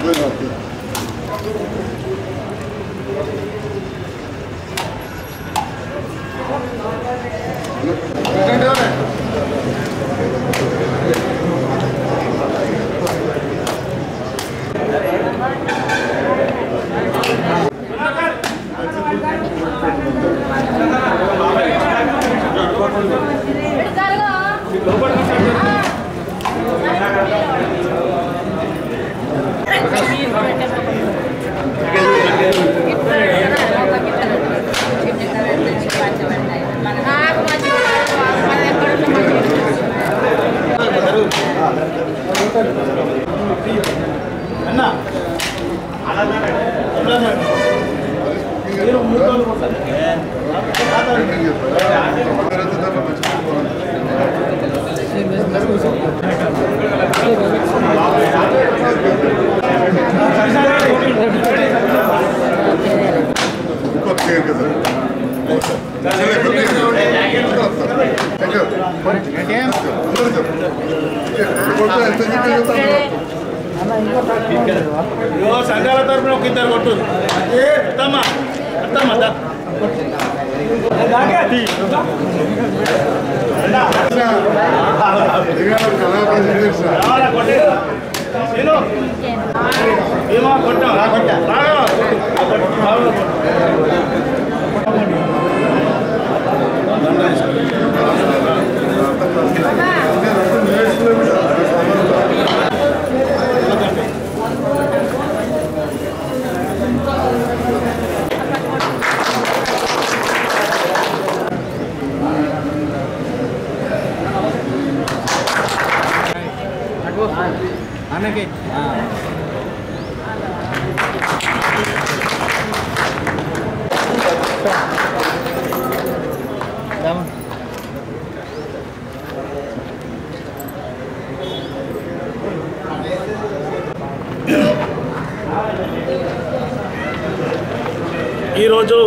ఇగో సంఘాల తరపున ఒక ఇద్దరు కొట్టు ఏ అత్తమ్మ అత్తమ్మ దా. రావాలా, కొట్టే. సీను. ఏమో కొట్టాం. బాగా కొట్టు. బాగా కొట్టు. ఈరోజు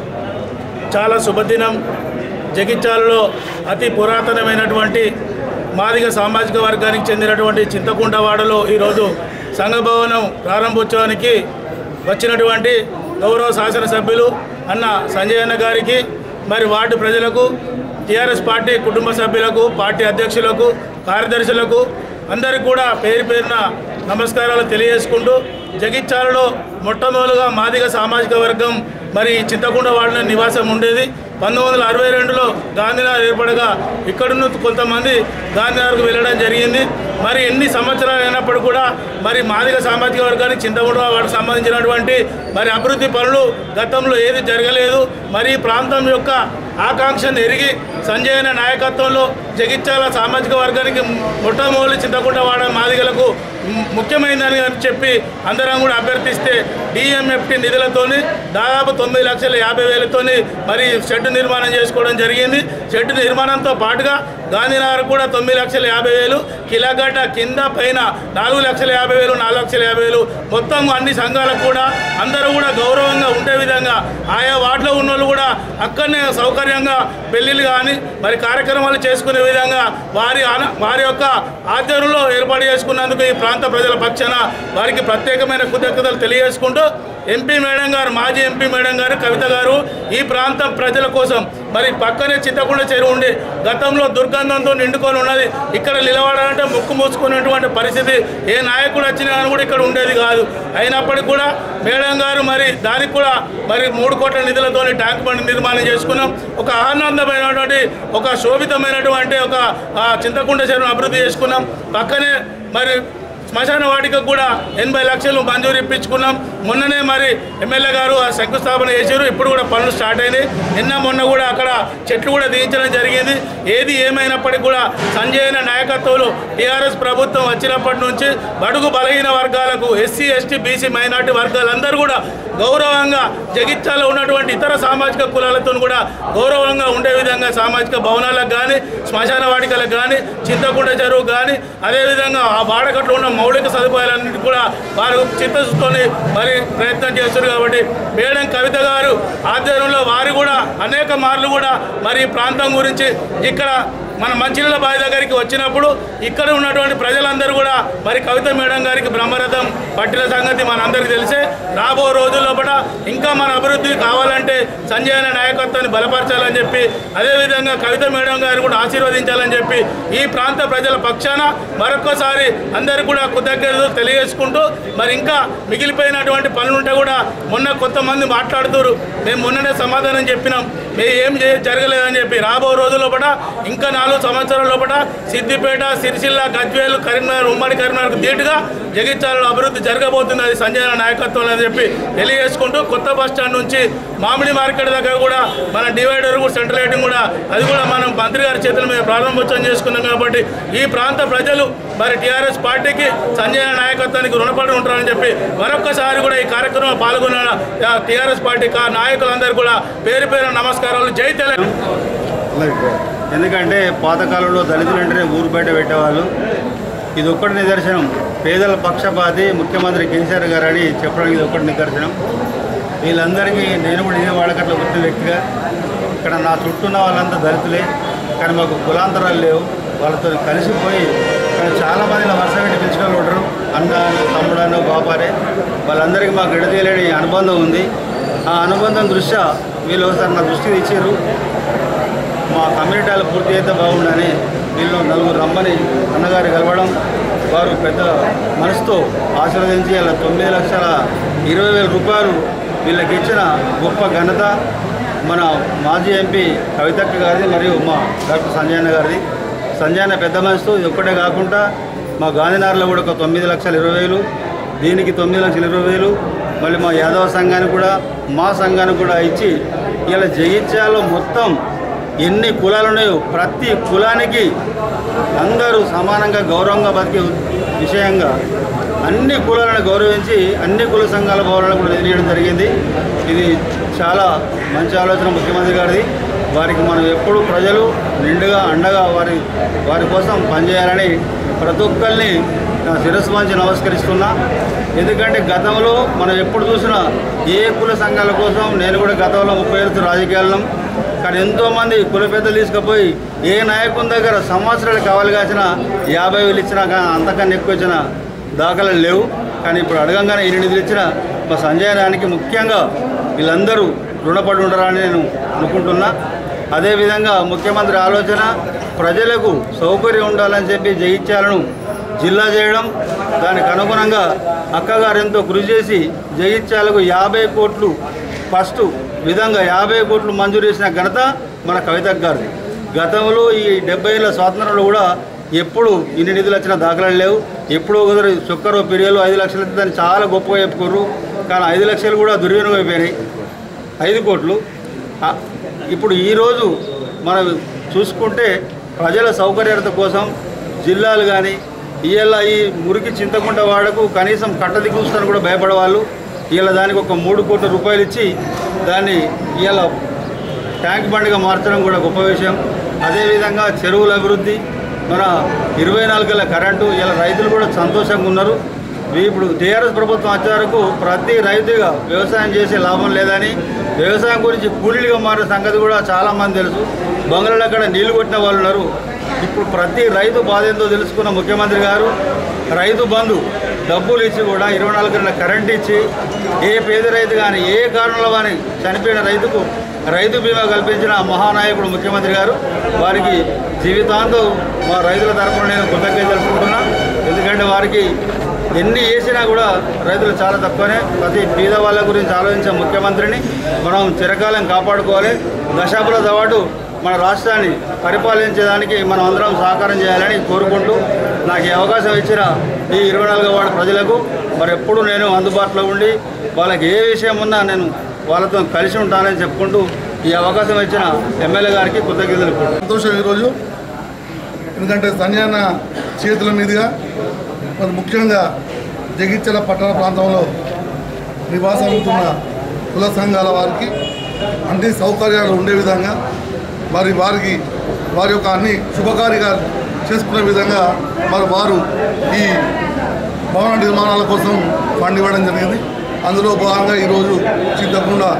చాలా శుభదినం జగిత్యాలలో అతి పురాతనమైనటువంటి మాదిగ సామాజిక వర్గానికి చెందినటువంటి చింతకుంటవాడలో ఈరోజు సంఘభవనం ప్రారంభోత్సవానికి వచ్చినటువంటి గౌరవ శాసనసభ్యులు అన్న సంజయ్ అన్న గారికి మరి వార్డు ప్రజలకు టీఆర్ఎస్ పార్టీ కుటుంబ సభ్యులకు పార్టీ అధ్యక్షులకు కార్యదర్శులకు అందరికీ కూడా పేరు పేరున నమస్కారాలు తెలియజేసుకుంటూ జగిత్యాలలో మొట్టమొదలుగా మాదిగ సామాజిక వర్గం మరి చింతకుండ వాళ్ళ నివాసం ఉండేది పంతొమ్మిది వందల అరవై రెండులో గాంధీనగర్ ఏర్పడగా ఇక్కడున్న కొంతమంది గాంధీనగర్కు వెళ్ళడం జరిగింది మరి ఎన్ని సంవత్సరాలు అయినప్పుడు కూడా మరి మాదిగ సామాజిక వర్గానికి చింతకుండ వాడికి సంబంధించినటువంటి మరి అభివృద్ధి పనులు గతంలో ఏది జరగలేదు మరి ఈ ప్రాంతం యొక్క ఆకాంక్షను ఎరిగి సంజయ్ అనే నాయకత్వంలో జగిత్యాల సామాజిక వర్గానికి మొట్టమొదటి చింతకుంట వాడ మాదిగలకు ము- ముఖ్యమైనదని అని చెప్పి అందరం కూడా అభ్యర్థిస్తే డిఎంఎఫ్టి నిధులతోని దాదాపు తొమ్మిది లక్షల యాభై వేలతోని మరి షెడ్ నిర్మాణం చేసుకోవడం జరిగింది షెడ్ నిర్మాణంతో పాటుగా గాంధీనగర్ కూడా తొమ్మిది లక్షల యాభై వేలు కిలగడ్డ కింద పైన నాలుగు లక్షల యాభై వేలు నాలుగు లక్షల యాభై వేలు మొత్తం అన్ని సంఘాలకు కూడా అందరూ కూడా గౌరవంగా ఉండే విధంగా ఆయా వార్డులో ఉన్న వాళ్ళు కూడా అక్కడనే సౌకర్యంగా పెళ్ళిళ్ళు కానీ మరి కార్యక్రమాలు చేసుకునే విధంగా వారి ఆన- వారి యొక్క ఆధ్వర్యంలో ఏర్పాటు చేసుకున్నందుకు ఈ ప్రాంత ప్రజల పక్షాన వారికి ప్రత్యేకమైన కృతజ్ఞతలు తెలియజేసుకుంటూ ఎంపీ మేడం గారు మాజీ ఎంపీ మేడం గారు కవిత గారు ఈ ప్రాంతం ప్రజల కోసం మరి పక్కనే చింతకుండ చెరువు ఉండి గతంలో దుర్గంధంతో నిండుకొని ఉన్నది ఇక్కడ నిలబడాలంటే ముక్కు మూసుకున్నటువంటి పరిస్థితి ఏ నాయకుడు వచ్చినా కానీ కూడా ఇక్కడ ఉండేది కాదు అయినప్పటికీ కూడా మేడం గారు మరి దానికి కూడా మరి మూడు కోట్ల నిధులతో ట్యాంక్ బండ్ నిర్మాణం చేసుకున్నాం ఒక ఆనందమైనటువంటి ఒక శోభితమైనటువంటి ఒక ఆ, చింతకుండ చెరువును అభివృద్ధి చేసుకున్నాం పక్కనే మరి శ్మశాన వాటికకు కూడా ఎనభై లక్షలు మంజూరు ఇప్పించుకున్నాం మొన్ననే మరి ఎమ్మెల్యే గారు ఆ శంకుస్థాపన చేశారు ఇప్పుడు కూడా పనులు స్టార్ట్ అయినాయి నిన్న మొన్న కూడా అక్కడ చెట్లు కూడా దించడం జరిగింది ఏది ఏమైనప్పటికీ కూడా సంజయ్ అనే నాయకత్వంలో టీఆర్ఎస్ ప్రభుత్వం వచ్చినప్పటి నుంచి బడుగు బలహీన వర్గాలకు ఎస్సీ ఎస్టీ బీసీ మైనార్టీ వర్గాలందరూ కూడా గౌరవంగా జగిత్యాలో ఉన్నటువంటి ఇతర సామాజిక కులాలతో కూడా గౌరవంగా ఉండే విధంగా సామాజిక భవనాలకు కానీ శ్మశాన వాటికలకు కానీ చింతకుంట చెరువు కానీ అదేవిధంగా ఆ వాడకట్లో ఉన్న మౌలిక సదుపాయాలన్నింటి కూడా వారు చిత్తశుద్ధితోని మరి ప్రయత్నం చేస్తారు కాబట్టి మేడం కవిత గారు ఆధ్వర్యంలో వారు కూడా అనేక మార్లు కూడా మరి ఈ ప్రాంతం గురించి ఇక్కడ మన మంచినీళ్ళ బావి దగ్గరికి వచ్చినప్పుడు ఇక్కడ ఉన్నటువంటి ప్రజలందరూ కూడా మరి కవిత మేడం గారికి బ్రహ్మరథం పట్టిన సంగతి మనందరికీ తెలిసే రాబో రోజుల్లో కూడా ఇంకా మన అభివృద్ధి కావాలంటే సంజయ్ అనే నాయకత్వాన్ని బలపరచాలని చెప్పి అదేవిధంగా కవిత మేడం గారు కూడా ఆశీర్వదించాలని చెప్పి ఈ ప్రాంత ప్రజల పక్షాన మరొక్కసారి అందరికీ కూడా కృతజ్ఞతలు తెలియజేసుకుంటూ మరి ఇంకా మిగిలిపోయినటువంటి పనులుంటే కూడా మొన్న కొంతమంది మాట్లాడుతున్నారు మేము మొన్ననే సమాధానం చెప్పినాం మేము ఏం చే- జరగలేదని చెప్పి రాబో రోజుల లోపల ఇంకా నాలుగు సంవత్సరాల లోపల సిద్దిపేట సిరిసిల్ల గజ్వేల్ కరీంనగర్ ఉమ్మడి కరీంనగర్ ధీటుగా జగిత్యాలలో అభివృద్ధి జరగబోతుంది అది సంజయ్ నాయకత్వం అని చెప్పి తెలియజేసుకుంటూ కొత్త బస్ స్టాండ్ నుంచి మామిడి మార్కెట్ దగ్గర కూడా మన డివైడర్ కూడా సెంట్రల్ లైటింగ్ కూడా అది కూడా మనం మంత్రి గారి చేతుల మీద ప్రారంభోత్సవం చేసుకున్నాం కాబట్టి ఈ ప్రాంత ప్రజలు మరి టీఆర్ఎస్ పార్టీకి సంజయ్ నాయకత్వానికి రుణపడి ఉంటారని చెప్పి మరొక్కసారి కూడా ఈ కార్యక్రమంలో పాల్గొన్న టీఆర్ఎస్ పార్టీ కా- నాయకులందరూ కూడా పేరు పేరు నమస్కారాలు జై తెలంగాణ ఎందుకంటే పాతకాలంలో దళితులు అంటేనే ఊరు బయట పెట్టేవాళ్ళు ఇది ఒక్కటి నిదర్శనం పేదల పక్షపాతి ముఖ్యమంత్రి కేసీఆర్ గారు అని చెప్పడానికి ఇది ఒక్కటి నిదర్శనం వీళ్ళందరికీ నేను కూడా ఇదే వాళ్ళకట్ల పుట్టిన వ్యక్తిగా ఇక్కడ నా చుట్టూ ఉన్న వాళ్ళంతా దళితులే కానీ మాకు కులాంతరాలు లేవు వాళ్ళతో కలిసిపోయి ఇక్కడ చాలామంది నా వరుస పెట్టి పిలుచుకొని ఉంటారు అన్న తమ్ముడన్న బాబారే వాళ్ళందరికీ మాకు ఎడతీయలేని అనుబంధం ఉంది ఆ అనుబంధం దృష్ట్యా వీళ్ళు ఒకసారి నా దృష్టికి ఇచ్చారు మా కమ్యూనిటీలు పూర్తి అయితే బాగుండని వీళ్ళు నలుగురు రమ్మని అన్నగారు కలవడం వారు పెద్ద మనసుతో ఆశీర్వదించి అలా తొమ్మిది లక్షల ఇరవై వేల రూపాయలు వీళ్ళకి ఇచ్చిన గొప్ప ఘనత మన మాజీ ఎంపీ కవితక్క గారిది మరియు మా డాక్టర్ సంజయ్ అన్న గారిది సంజయ్ అన్న పెద్ద మనసుతో ఇది ఒక్కటే కాకుండా మా గాంధీనగర్లో కూడా ఒక తొమ్మిది లక్షల ఇరవై వేలు దీనికి తొమ్మిది లక్షల ఇరవై వేలు మళ్ళీ మా యాదవ సంఘానికి కూడా మా సంఘానికి కూడా ఇచ్చి ఇలా జగిత్యాలో మొత్తం ఎన్ని కులాలు ఉన్నాయో ప్రతి కులానికి అందరూ సమానంగా గౌరవంగా బతికే విషయంగా అన్ని కులాలను గౌరవించి అన్ని కుల సంఘాల భవనాలను కూడా నిలయడం జరిగింది ఇది చాలా మంచి ఆలోచన ముఖ్యమంత్రి గారిది వారికి మనం ఎప్పుడు ప్రజలు నిండుగా అండగా వారి వారి కోసం పనిచేయాలని ప్రతి ఒక్కరిని నా శిరస్సు మంచి నమస్కరిస్తున్నా ఎందుకంటే గతంలో మనం ఎప్పుడు చూసినా ఏ కుల సంఘాల కోసం నేను కూడా గతంలో ముప్పై ఏళ్ళు రాజకీయాలను కానీ ఎంతోమంది కుల పెద్దలు తీసుకుపోయి ఏ నాయకుని దగ్గర సంవత్సరాలు కావాలి కాసిన యాభై వేలు ఇచ్చినా కానీ అంతకన్నా ఎక్కువ ఇచ్చిన దాఖలాలు లేవు కానీ ఇప్పుడు అడగంగానే ఎన్ని నిధులు ఇచ్చినా మా సంజయ్ నానికి ముఖ్యంగా వీళ్ళందరూ రుణపడి ఉంటారని నేను అనుకుంటున్నా అదేవిధంగా ముఖ్యమంత్రి ఆలోచన ప్రజలకు సౌకర్యం ఉండాలని చెప్పి జగిత్యాలను జిల్లా చేయడం దానికి అనుగుణంగా అక్కగారు ఎంతో కృషి చేసి జగిత్యాలకు యాభై కోట్లు ఫస్ట్ విధంగా యాభై కోట్లు మంజూరు చేసిన ఘనత మన కవిత గారిది గతంలో ఈ డెబ్బై ఏళ్ళ స్వాతంత్రంలో కూడా ఎప్పుడు ఇన్ని నిధులు వచ్చిన దాఖలాలు లేవు ఎప్పుడో కుదరు చుక్కరో పిరియలు ఐదు లక్షలు అయితే దాన్ని చాలా గొప్పగా చెప్పుకోరు కానీ ఐదు లక్షలు కూడా దుర్వినియోగం అయిపోయినాయి ఐదు కోట్లు ఆ, ఇప్పుడు ఈరోజు మనం చూసుకుంటే ప్రజల సౌకర్యార్థ కోసం జిల్లాలు కానీ ఇవాళ ఈ మురికి చింతకుంట వాడకు కనీసం కట్టది కూస్తాను కూడా భయపడేవాళ్ళు ఇవాళ దానికి ఒక మూడు కోట్ల రూపాయలు ఇచ్చి దాన్ని ఇవాళ ట్యాంక్ బండిగా మార్చడం కూడా గొప్ప విషయం అదేవిధంగా చెరువుల అభివృద్ధి మన ఇరవై నాలుగు గల కరెంటు ఇలా రైతులు కూడా సంతోషంగా ఉన్నారు వీ- ఇప్పుడు టీఆర్ఎస్ ప్రభుత్వం వచ్చే వరకు ప్రతి రైతుగా వ్యవసాయం చేసే లాభం లేదని వ్యవసాయం గురించి కూలీలుగా మారిన సంగతి కూడా చాలామంది తెలుసు బంగాళాలో అక్కడ నీళ్లు కొట్టిన వాళ్ళు ఉన్నారు ఇప్పుడు ప్రతి రైతు బాధ ఏందో తెలుసుకున్న ముఖ్యమంత్రి గారు రైతు బంధు డబ్బులు ఇచ్చి కూడా ఇరవై నాలుగు గంటల కరెంట్ ఇచ్చి ఏ పేద రైతు కానీ ఏ కారణంలో కానీ చనిపోయిన రైతుకు రైతు బీమా కల్పించిన మహానాయకుడు ముఖ్యమంత్రి గారు వారికి జీవితాంతం మా రైతుల తరఫున నేను కృతజ్ఞత తెలుపుకుంటున్నా ఎందుకంటే వారికి ఎన్ని వేసినా కూడా రైతులు చాలా తక్కువనే ప్రతి బీద వాళ్ళ గురించి ఆలోచించే ముఖ్యమంత్రిని మనం చిరకాలం కాపాడుకోవాలి దశాబ్దాల పాటు మన రాష్ట్రాన్ని పరిపాలించేదానికి మనం అందరం సహకారం చేయాలని కోరుకుంటూ నాకు ఈ అవకాశం ఇచ్చిన ఈ ఇరవై నాలుగో వార్డు ప్రజలకు మరి ఎప్పుడు నేను అందుబాటులో ఉండి వాళ్ళకి ఏ విషయం ఉన్నా నేను వాళ్ళతో కలిసి ఉంటానని చెప్పుకుంటూ ఈ అవకాశం ఇచ్చిన ఎమ్మెల్యే గారికి కృతజ్ఞతలు సంతోషం ఈరోజు ఎందుకంటే సంజయన చేతుల మీదుగా మరి ముఖ్యంగా జగిత్యాల పట్టణ ప్రాంతంలో నివాసం ఉంటున్న కుల సంఘాల వారికి అన్ని సౌకర్యాలు ఉండే విధంగా మరి వారికి వారి యొక్క అన్ని శుభకార్యాలు చేసుకునే విధంగా మరి వారు ఈ భవన నిర్మాణాల కోసం ఫండ్ ఇవ్వడం జరిగింది అందులో భాగంగా ఈరోజు చింతకుండా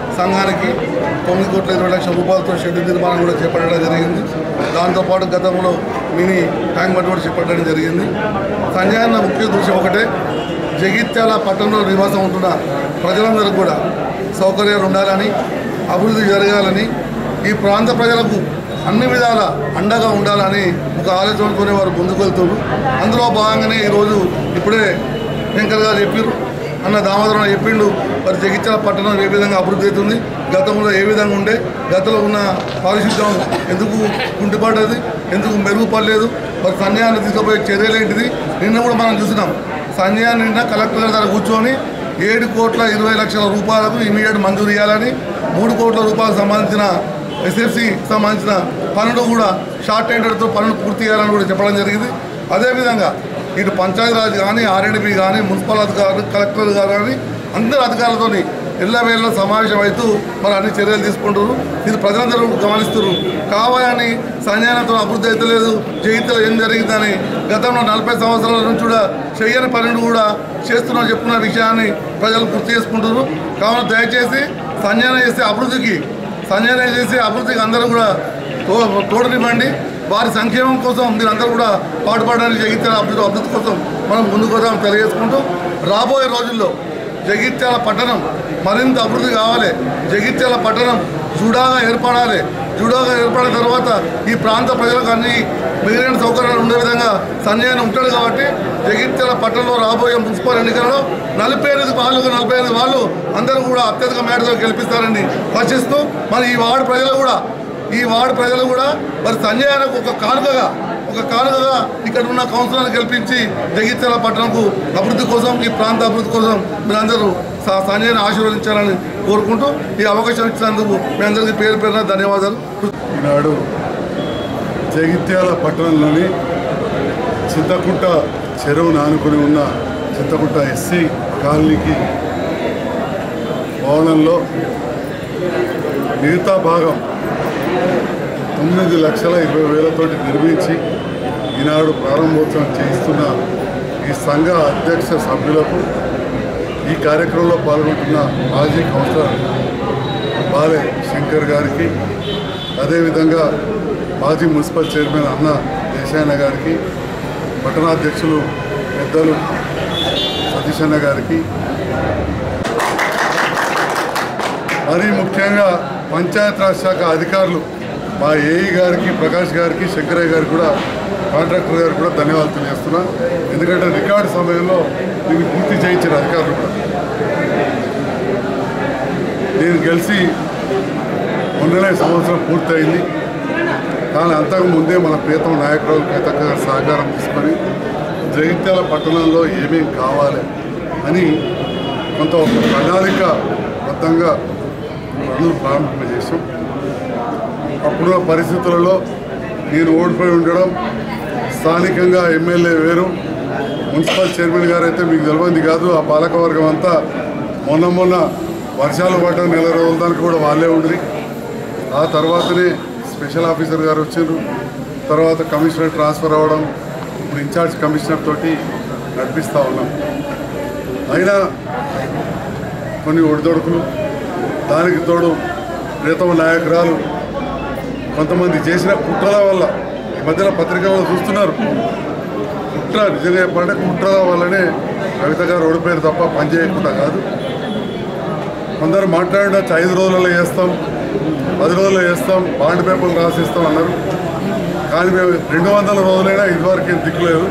సంఘానికి తొమ్మిది కోట్ల ఇరవై లక్షల రూపాయలతో షెడ్ నిర్మాణం కూడా చేపట్టడం జరిగింది దాంతోపాటు గతంలో మినీ ట్యాంక్ బండ్ కూడా చేపట్టడం జరిగింది సంజయ్ అన్న ముఖ్య దృశ్యం ఒకటే జగిత్యాల పట్టణంలో నివాసం ఉంటున్న ప్రజలందరికీ కూడా సౌకర్యాలు ఉండాలని అభివృద్ధి జరగాలని ఈ ప్రాంత ప్రజలకు అన్ని విధాల అండగా ఉండాలని ఒక ఆలోచనతోనే వారు ముందుకు వెళ్తున్నారు అందులో భాగంగానే ఈరోజు ఇప్పుడే వెంకర్ గారు చెప్పారు అన్న దామోదరం చెప్పిండు మరి జగిత్యాల పట్టణం ఏ విధంగా అభివృద్ధి అవుతుంది గతంలో ఏ విధంగా ఉండే గతంలో ఉన్న పారిశుద్ధ్యం ఎందుకు కుంటిపడ్డది ఎందుకు మెరుగుపడలేదు మరి సంజయాన్ని తీసుకుపోయే చర్యలు ఏంటిది నిన్న కూడా మనం చూసినాం సంజయాన్ని నిన్న కలెక్టర్ గారి దగ్గర కూర్చొని ఏడు కోట్ల ఇరవై లక్షల రూపాయలకు ఇమీడియట్ మంజూరు ఇవ్వాలని మూడు కోట్ల రూపాయలకు సంబంధించిన ఎస్ఎఫ్సి సంబంధించిన పనులు కూడా షార్ట్ టెండర్తో పనులు పూర్తి చేయాలని కూడా చెప్పడం జరిగింది అదేవిధంగా ఇటు పంచాయతీరాజ్ కానీ ఆర్ఎండ్బి కానీ మున్సిపల్ అధికారులు కలెక్టర్ గారు కానీ అందరు అధికారులతోని ఎల్లవేళ్ళ సమావేశం అవుతూ మరి అన్ని చర్యలు తీసుకుంటారు ఇది ప్రజలందరూ గమనిస్తున్నారు కావాలని సంజయనతో అభివృద్ధి అయితే లేదు జగిత్యలో ఏం జరిగిందని గతంలో నలభై సంవత్సరాల నుంచి కూడా చెయ్యని పనులు కూడా చేస్తున్నా చెప్పుకున్న విషయాన్ని ప్రజలు గుర్తు చేసుకుంటున్నారు కావున దయచేసి సంజయన చేసే అభివృద్ధికి సంజయన చేసే అభివృద్ధికి అందరూ కూడా తో తోడనివ్వండి వారి సంక్షేమం కోసం మీరందరూ కూడా పాటుపడడానికి జగిత్యాల అభివృద్ధి అభివృద్ధి కోసం మనం ముందుకు వద్దాం తెలియజేసుకుంటూ రాబోయే రోజుల్లో జగిత్యాల పట్టణం మరింత అభివృద్ధి కావాలి జగిత్యాల పట్టణం జూడాగా ఏర్పడాలి జూడాగా ఏర్పడిన తర్వాత ఈ ప్రాంత ప్రజలకు అన్ని మిగిలిన సౌకర్యాలు ఉండే విధంగా సంజయన ఉంటాడు కాబట్టి జగిత్యాల పట్టణంలో రాబోయే మున్సిపల్ ఎన్నికల్లో నలభై ఎనిమిది వాళ్ళు నలభై ఎనిమిది వాళ్ళు అందరూ కూడా అత్యధిక మేటతో గెలిపిస్తారని ఆశిస్తూ మరి ఈ వార్డు ప్రజలు కూడా ఈ వార్డు ప్రజలు కూడా మరి సంజయ్ అన్నకు ఒక కానుకగా ఒక కానుకగా ఇక్కడ ఉన్న కౌన్సిలర్ని గెలిపించి జగిత్యాల పట్టణంకు అభివృద్ధి కోసం ఈ ప్రాంత అభివృద్ధి కోసం మీరందరూ స- సంజయ్ని ఆశీర్వదించాలని కోరుకుంటూ ఈ అవకాశం ఇచ్చినందుకు మీ అందరికీ పేరు పేరున ధన్యవాదాలు ఈనాడు జగిత్యాల పట్టణంలోని చింతకుంట చెరువును ఆనుకుని ఉన్న చింతకుంట ఎస్సీ కాలనీకి భవనంలో మిగతా భాగం తొమ్మిది లక్షల ఇరవై వేలతోటి నిర్మించి ఈనాడు ప్రారంభోత్సవం చేయిస్తున్న ఈ సంఘ అధ్యక్ష సభ్యులకు ఈ కార్యక్రమంలో పాల్గొంటున్న మాజీ కౌన్సిలర్ బాలే శంకర్ గారికి అదేవిధంగా మాజీ మున్సిపల్ చైర్మన్ అన్న దేశాయన గారికి పట్టణాధ్యక్షులు పెద్దలు సతీష్ అన్న గారికి మరీ ముఖ్యంగా పంచాయతీరాజ్ శాఖ అధికారులు మా ఏఈ గారికి ప్రకాష్ గారికి శంకరయ్య గారికి కూడా కాంట్రాక్టర్ గారికి కూడా ధన్యవాదాలు తెలియజేస్తున్నా ఎందుకంటే రికార్డు సమయంలో దీన్ని పూర్తి చేయించిన అధికారులు కూడా నేను గెలిచి మొన్ననే సంవత్సరం పూర్తయింది కానీ అంతకు ముందే మన ప్రీతం నాయకురాలు ప్రీతక్క గారి సహకారం తీసుకొని జగిత్యాల పట్టణంలో ఏమేం కావాలి అని కొంత ఒక ప్రణాళిక బద్ధంగా పనులు ప్రారంభింపజేసాం అప్పుడున్న పరిస్థితులలో నేను ఓడిపోయి ఉండడం స్థానికంగా ఎమ్మెల్యే వేరు మున్సిపల్ చైర్మన్ గారు అయితే మీకు తెలియంది కాదు ఆ పాలకవర్గం అంతా మొన్న మొన్న వర్షాలు పడ్డ నెల రోజుల దానికి కూడా వాళ్ళే ఉండ్రి ఆ తర్వాతనే స్పెషల్ ఆఫీసర్ గారు వచ్చారు తర్వాత కమిషనర్ ట్రాన్స్ఫర్ అవ్వడం ఇప్పుడు ఇన్ఛార్జ్ కమిషనర్ తోటి నడిపిస్తూ ఉన్నాం అయినా కొన్ని ఒడిదొడుకులు దానికి తోడు ప్రీతమ నాయకురాలు కొంతమంది చేసిన కుట్రల వల్ల ఈ మధ్యన పత్రికల్లో చూస్తున్నారు కుట్ర నిజంగా చెప్పాలంటే కుట్రల వల్లనే కవిత గారు ఓడిపోయారు తప్ప పని చేయకుండా కాదు కొందరు మాట్లాడవచ్చు ఐదు రోజులలో చేస్తాం పది రోజుల్లో చేస్తాం బాండ్ పేపర్లు రాసిస్తాం అన్నారు కానీ మేము రెండు వందల రోజులైనా ఇదివరకు ఏం దిక్కులేదు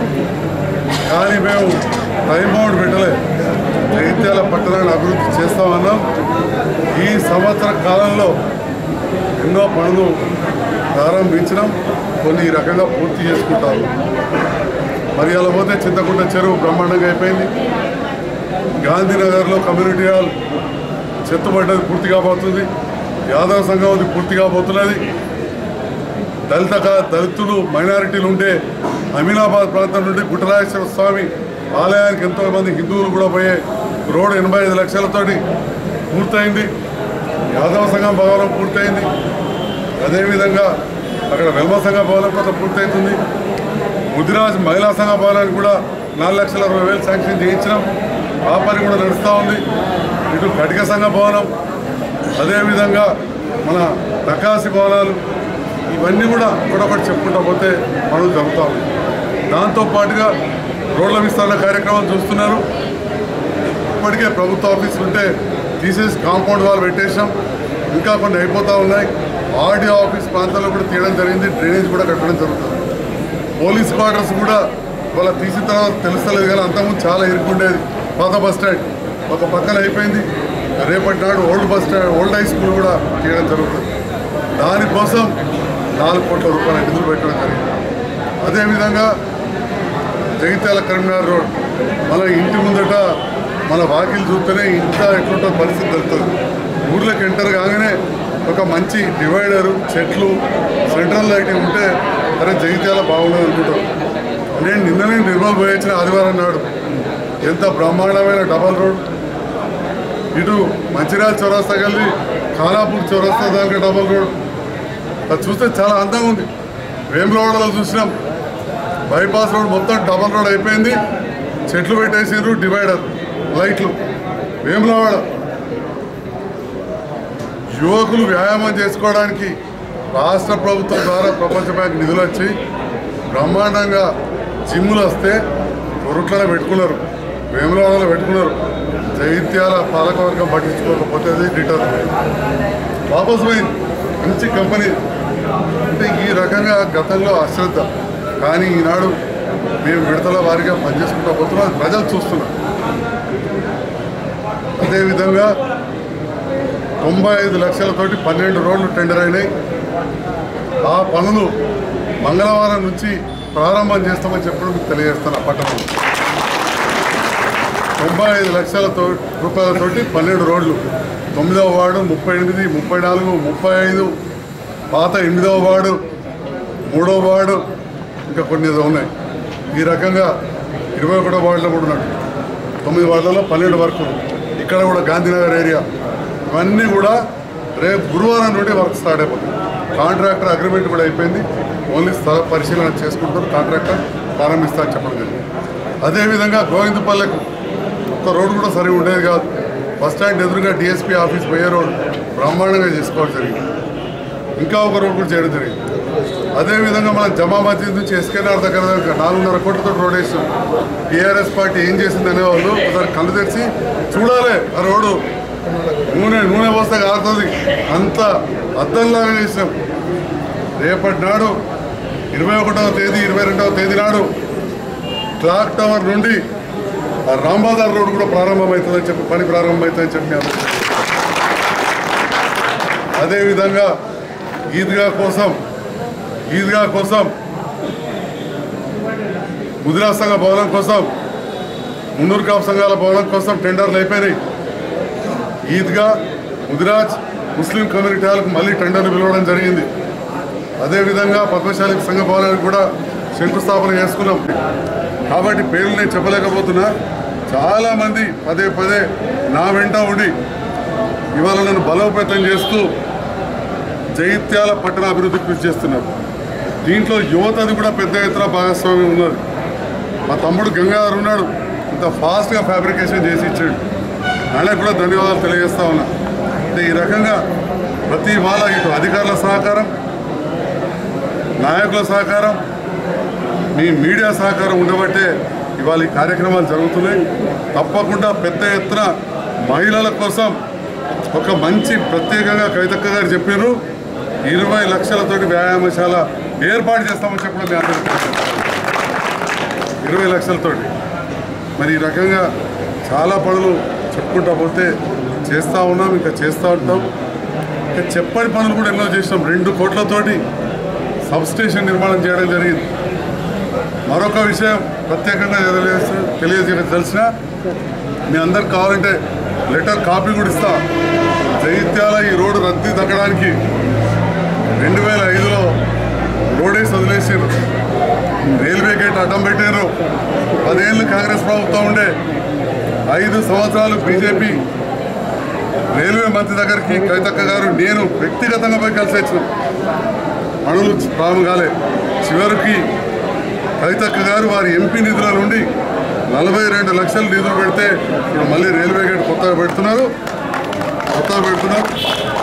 కానీ మేము టైం బౌండ్ పెట్టలేదు జగిత్యాల పట్టణాన్ని అభివృద్ధి చేస్తామన్నాం ఈ సంవత్సర కాలంలో ఎన్నో పనులు ప్రారంభించడం కొన్ని ఈ రకంగా పూర్తి చేసుకుంటారు మరి అలా పోతే చింతకుంట చెరువు బ్రహ్మాండంగా అయిపోయింది గాంధీనగర్లో కమ్యూనిటీ హాల్ చెత్తబడ్డది పూర్తి కాబోతుంది యాదవ సంఘం అది పూర్తి కాబోతున్నది దళిత కా- దళితులు మైనారిటీలు ఉంటే అమీనాబాద్ ప్రాంతం నుండి గుట్టరాజేశ్వర స్వామి ఆలయానికి ఎంతో మంది హిందువులు కూడా పోయే రోడ్ ఎనభై ఐదు లక్షలతోటి పూర్తయింది యాదవ సంఘం భవనం పూర్తయింది అదేవిధంగా అక్కడ వెల్మ సంఘ భవనం కూడా పూర్తవుతుంది ముదిరాజ్ మహిళా సంఘ భవనానికి కూడా నాలుగు లక్షల అరవై వేలు శాంక్షన్ చేయించినాం ఆ పని కూడా నడుస్తూ ఉంది ఇటు కటిక సంఘ భవనం అదేవిధంగా మన ప్రకాశి భవనాలు ఇవన్నీ కూడా ఒకటొకటి చెప్పుకుంటా పోతే పనులు జరుగుతూ ఉన్నాయి దాంతోపాటుగా రోడ్ల విస్తరణ కార్యక్రమం చూస్తున్నారు ఇప్పటికే ప్రభుత్వ ఆఫీసులు ఉంటే తీసేసి కాంపౌండ్ వాల్ పెట్టేసాం ఇంకా కొన్ని అయిపోతూ ఉన్నాయి ఆర్డీఓ ఆఫీస్ ప్రాంతాల్లో కూడా తీయడం జరిగింది డ్రైనేజ్ కూడా కట్టడం జరుగుతుంది పోలీస్ క్వార్టర్స్ కూడా వాళ్ళ తీసిన తర్వాత తెలుస్తలేదు కానీ అంతకుముందు చాలా ఇరుక్కుండేది పాత బస్ స్టాండ్ ఒక పక్కన అయిపోయింది రేపటి నాడు old bus stand old high school కూడా తీయడం జరుగుతుంది దానికోసం నాలుగు కోట్ల రూపాయల నిధులు పెట్టడం జరిగింది అదేవిధంగా జగిత్యాల కరీంనగర్ రోడ్ మన ఇంటి ముందట మన వాకిలు చూస్తేనే ఇంత ఎట్లుంటో పరిస్థితి తెలుస్తుంది ఊర్లోకి ఎంటర్ కాగానే ఒక మంచి డివైడరు చెట్లు సెంట్రల్ లైటింగ్ ఉంటే అరే జగిత్యాల బాగుండదు అనుకుంటారు నేను నిన్ననే నిర్మల్ పోయి వచ్చిన ఆదివారం నాడు ఎంత బ్రహ్మాండమైన డబల్ రోడ్ ఇటు మంచిర్యాల చౌరస్తా కలిసి ఖానాపూర్ చౌరస్తా దాకా డబల్ రోడ్ అది చూస్తే చాలా అందంగా ఉంది వేములవాడలో చూసినాం బైపాస్ రోడ్ మొత్తం డబల్ రోడ్ అయిపోయింది చెట్లు పెట్టేసారు డివైడర్ లైట్లు వేములవాడ యువకులు వ్యాయామం చేసుకోవడానికి రాష్ట్ర ప్రభుత్వం ద్వారా ప్రపంచ బ్యాంక్ నిధులు వచ్చి బ్రహ్మాండంగా జిమ్ములు వస్తే కొరుట్లలో పెట్టుకున్నారు వేములవాడలో పెట్టుకున్నారు జైత్యాల పాలకవర్గం పట్టించుకోకపోతే అది రిటర్న్ వాపస్ పోయింది మంచి కంపెనీ అంటే ఈ రకంగా గతంలో అశ్రద్ధ కానీ ఈనాడు మేము విడతల వారిగా పనిచేసుకుంటూ పోతున్నాం అది ప్రజలు చూస్తున్నారు అదేవిధంగా తొంభై ఐదు లక్షలతోటి పన్నెండు రోడ్లు టెండర్ అయినాయి ఆ పనులు మంగళవారం నుంచి ప్రారంభం చేస్తామని చెప్పడం మీకు తెలియజేస్తాను ఆ పట్టణంలో తొంభై ఐదు లక్షలతో రూపాయలతోటి పన్నెండు రోడ్లు తొమ్మిదవ వార్డు ముప్పై ఎనిమిది ముప్పై నాలుగు ముప్పై ఐదు పాత ఎనిమిదవ వార్డు మూడవ వార్డు ఇంకా కొన్ని ఏదో ఉన్నాయి ఈ రకంగా ఇరవై ఒకటో వార్డులో కూడా ఉన్నట్టు తొమ్మిది వార్డులలో పన్నెండు వరకు ఇక్కడ కూడా గాంధీనగర్ ఏరియా ఇవన్నీ కూడా రేపు గురువారం నుండి వర్క్ స్టార్ట్ అయిపోతుంది కాంట్రాక్టర్ అగ్రిమెంట్ కూడా అయిపోయింది ఓన్లీ స్థల పరిశీలన చేసుకుంటారు కాంట్రాక్టర్ ప్రారంభిస్తా అని చెప్పడం జరిగింది అదేవిధంగా గోవిందపల్లెకు ఒక్క రోడ్డు కూడా సరిగా ఉండేది కాదు బస్ స్టాండ్ ఎదురుగా డిఎస్పీ ఆఫీస్ పోయే రోడ్ బ్రహ్మాండంగా చేసుకోవడం జరిగింది ఇంకా ఒక రోడ్ కూడా చేయడం జరిగింది అదేవిధంగా మనం జమా మస్జిద్ నుంచి ఎస్కేనార్ దగ్గర దాకా నాలుగున్నర కోట్లతో రోడ్ వేసాం టీఆర్ఎస్ పార్టీ ఏం చేసింది అనేవాళ్ళు ఒకసారి కళ్ళు తెరిచి చూడాలి ఆ రోడ్డు నూనె నూనె పోస్తే కారుతుంది అంత అద్దంలాగా చేసాం రేపటి నాడు ఇరవై ఒకటవ తేదీ ఇరవై రెండవ తేదీ నాడు క్లాక్ టవర్ నుండి ఆ రాంబాదార్ రోడ్ కూడా ప్రారంభమవుతుందని చెప్పి పని ప్రారంభమవుతుందని చెప్పి మీ అందరికీ తెలియజేస్తున్నాను. అదేవిధంగా ఈద్గా కోసం ఈద్గా కోసం ముదిరా సంఘ భవనం కోసం మున్నూరు కాపు సంఘాల భవనం కోసం టెండర్లు అయిపోయినాయి ఈద్గా ముదిరాజ్ ముస్లిం కమ్యూనిటీ హాల్కు మళ్ళీ టెండర్లు పిలవడం జరిగింది అదేవిధంగా పద్మశాలి సంఘ భవనానికి కూడా శంకుస్థాపన చేసుకున్నాం కాబట్టి పేర్లు నేను చెప్పలేకపోతున్నా చాలామంది పదే పదే నా వెంట ఉండి ఇవాళ నన్ను బలోపేతం చేస్తూ జైత్యాల పట్టణ అభివృద్ధికి కృషి చేస్తున్నారు దీంట్లో యువతది కూడా పెద్ద ఎత్తున భాగస్వామ్యం ఉన్నది మా తమ్ముడు గంగాధర్ ఉన్నాడు ఇంత ఫాస్ట్గా ఫ్యాబ్రికేషన్ చేసి ఇచ్చాడు ఆయనకు కూడా ధన్యవాదాలు తెలియజేస్తా ఉన్నా అంటే ఈ రకంగా ప్రతి వాళ్ళ ఇటు అధికారుల సహకారం నాయకుల సహకారం మీ మీడియా సహకారం ఉండబట్టే ఇవాళ ఈ కార్యక్రమాలు జరుగుతున్నాయి తప్పకుండా పెద్ద ఎత్తున మహిళల కోసం ఒక మంచి ప్రత్యేకంగా కవితక్క గారు చెప్పారు ఇరవై లక్షలతోటి వ్యాయామశాల ఏర్పాటు చేస్తామని చెప్పడం మీ అందరికీ తెలుసు. ఇరవై లక్షలతోటి మరి ఈ రకంగా చాలా పనులు చెప్పుకుంటా పోతే చేస్తూ ఉన్నాం ఇంకా చేస్తూ ఉంటాం ఇంకా చెప్పని పనులు కూడా ఎన్నో చేసినాం రెండు కోట్లతోటి సబ్ స్టేషన్ నిర్మాణం చేయడం జరిగింది మరొక విషయం ప్రత్యేకంగా తెలియజేస్తూ తెలియజే తెలిసిన మీ అందరికి కావాలంటే లెటర్ కాపీ కూడా ఇస్తా జైత్యాల ఈ రోడ్డు రద్దీ తగ్గడానికి రెండు వేల ఐదులో రోడేసి వదిలేసారు రైల్వే గేట్ అడ్డం పెట్టారు పదేళ్ళు కాంగ్రెస్ ప్రభుత్వం ఉండే ఐదు సంవత్సరాలు బీజేపీ రైల్వే మంత్రి దగ్గరికి కవితక్క గారు నేను వ్యక్తిగతంగా పోయి కలిసి వచ్చిన పనులు ప్రారంభం కాలే చివరికి కవితక్క గారు వారి ఎంపీ నిధుల నుండి నలభై రెండు లక్షలు నిధులు పెడితే ఇప్పుడు మళ్ళీ రైల్వే గేట్ కొత్తగా పెడుతున్నారు కొత్తగా పెడుతున్నారు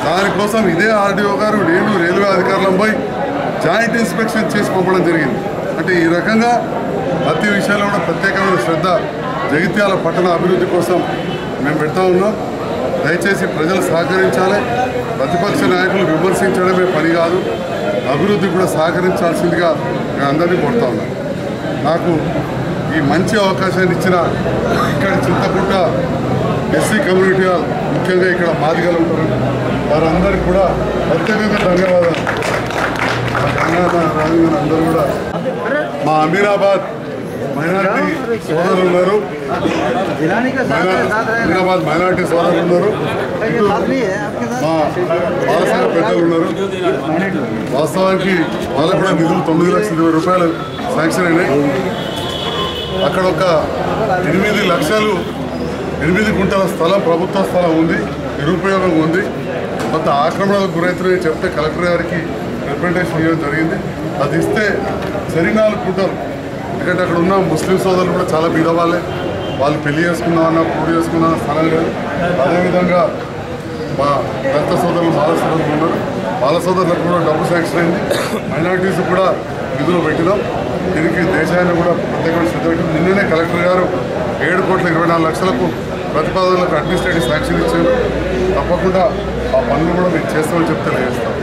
దానికోసం ఇదే ఆర్డీఓ గారు నేను రైల్వే అధికారులపై జాయింట్ ఇన్స్పెక్షన్ చేసి పంపడం జరిగింది అంటే ఈ రకంగా ప్రతి విషయంలో కూడా ప్రత్యేకమైన శ్రద్ధ జగిత్యాల పట్టణ అభివృద్ధి కోసం మేము పెడతా ఉన్నాం దయచేసి ప్రజలు సహకరించాలి ప్రతిపక్ష నాయకులు విమర్శించడమే పని కాదు అభివృద్ధి కూడా సహకరించాల్సిందిగా నేను అందరినీ కోరుతా ఉన్నాను నాకు ఈ మంచి అవకాశాన్ని ఇచ్చిన ఇక్కడ చింతకుంట ఎస్సీ కమ్యూనిటీ హాల్ ముఖ్యంగా ఇక్కడ మాదిగలు ఉంటారు వారందరికీ కూడా ప్రత్యేకంగా ధన్యవాదాలు మా గంగాధర రాజు అందరూ కూడా మా అమీరాబాద్ మైనారిటీ సోదరులు ఉన్నారు మైనా- అమీరాబాద్ మైనారిటీ సోదరులు ఉన్నారు ఇటు మా బాలసంఘ పెద్దలు ఉన్నారు వాస్తవానికి వాళ్ళకు కూడా నిధులు తొమ్మిది లక్షల ఇరవై రూపాయలు శాంక్షన్ అయినాయి అక్కడ ఒక ఎనిమిది లక్షలు ఎనిమిది గుంటల స్థలం ప్రభుత్వ స్థలం ఉంది నిరుపయోగం ఉంది కొంత ఆక్రమణలకు గురవుతున్నాయని చెప్తే కలెక్టర్ గారికి రిప్రజెంటేషన్ ఇవ్వడం జరిగింది అది ఇస్తే సరి నాలుగు గుంటలు ఎందుకంటే అక్కడ ఉన్న ముస్లిం సోదరులు కూడా చాలా బీదవాళ్ళే వాళ్ళు పెళ్లి చేసుకుందామన్నా పూడి చేసుకుందామన్నా స్థలం లేదు అదేవిధంగా మా దత్త సోదరులు బాల సోదరులు ఉన్నారు బాల సోదరులకు కూడా డబ్బు శాంక్షన్ అయింది మైనార్టీస్ కూడా నిధులు పెట్టినాం దీనికి దేశాన్ని కూడా ప్రత్యేకమైన శ్రద్ధ పెట్టి నిన్ననే కలెక్టర్ గారు ఏడు కోట్ల ఇరవై నాలుగు లక్షలకు ప్రతిపాదనలకు అడ్మినిస్ట్రేటివ్ శాంక్షన్ ఇచ్చారు తప్పకుండా ఆ పనులు కూడా మేము చేస్తామని చెప్తే చేస్తాం